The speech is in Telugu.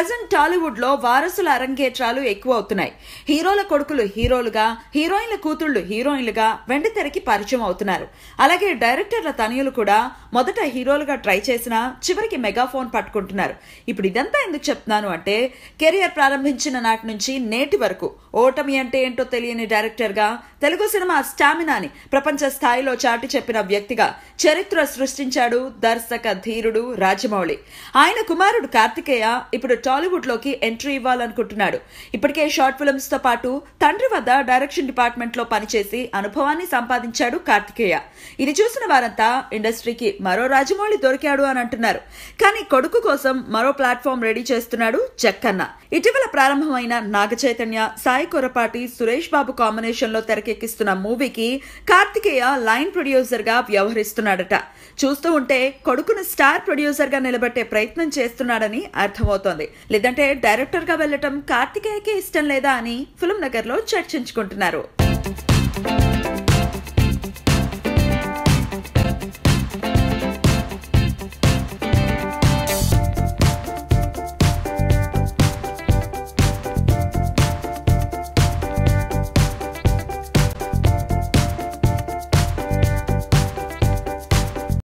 ప్రజెంట్ టాలీవుడ్ లో వారసుల అరంగేట్రాలు ఎక్కువ అవుతున్నాయి హీరోల కొడుకులు హీరోలుగా హీరోయిన్ల కూతుళ్లు హీరోయిన్లుగా వెండి తెరకి పరిచయం అవుతున్నారు అలాగే డైరెక్టర్ల తనయులు కూడా మొదట హీరోలుగా ట్రై చేసినా చివరికి మెగాఫోన్ పట్టుకుంటున్నారు ఇప్పుడు ఇదంతా ఎందుకు చెప్తున్నాను అంటే కెరియర్ ప్రారంభించిన నాటి నుంచి నేటి వరకు ఓటమి అంటే ఏంటో తెలియని డైరెక్టర్ గా తెలుగు సినిమా స్టామినాని ప్రపంచ స్థాయిలో చాటి చెప్పిన వ్యక్తిగా చరిత్ర సృష్టించాడు దర్శక ధీరుడు రాజమౌళి ఆయన కుమారుడు కార్తికేయ ఇప్పుడు టాలీవుడ్ లోకి ఎంట్రీ ఇవ్వాలనుకుంటున్నాడు ఇప్పటికే షార్ట్ ఫిల్మ్స్ తో పాటు తండ్రి వద్ద డైరెక్షన్ డిపార్ట్మెంట్ లో పనిచేసి అనుభవాన్ని సంపాదించాడు కార్తికేయ ఇది చూసిన వారంతా ఇండస్ట్రీకి మరో రాజమౌళి దొరికాడు అని అంటున్నారు కానీ కొడుకు కోసం మరో ప్లాట్ఫామ్ రెడీ చేస్తున్నాడు జక్కన్న ఇటీవల ప్రారంభమైన నాగ చైతన్య సాయి కొరపాటి సురేష్ బాబు కాంబినేషన్ లో తెరకెక్కిస్తున్న మూవీకి కార్తికేయ లైన్ ప్రొడ్యూసర్ గా వ్యవహరిస్తున్నాడట చూస్తూ ఉంటే కొడుకును స్టార్ ప్రొడ్యూసర్ గా నిలబెట్టే ప్రయత్నం చేస్తున్నాడని అర్థమవుతోంది లేదంటే డైరెక్టర్ గా వెళ్లటం కార్తికేయకి ఇష్టం లేదా అని ఫిల్మ్ నగర్ లో చర్చించుకుంటున్నారు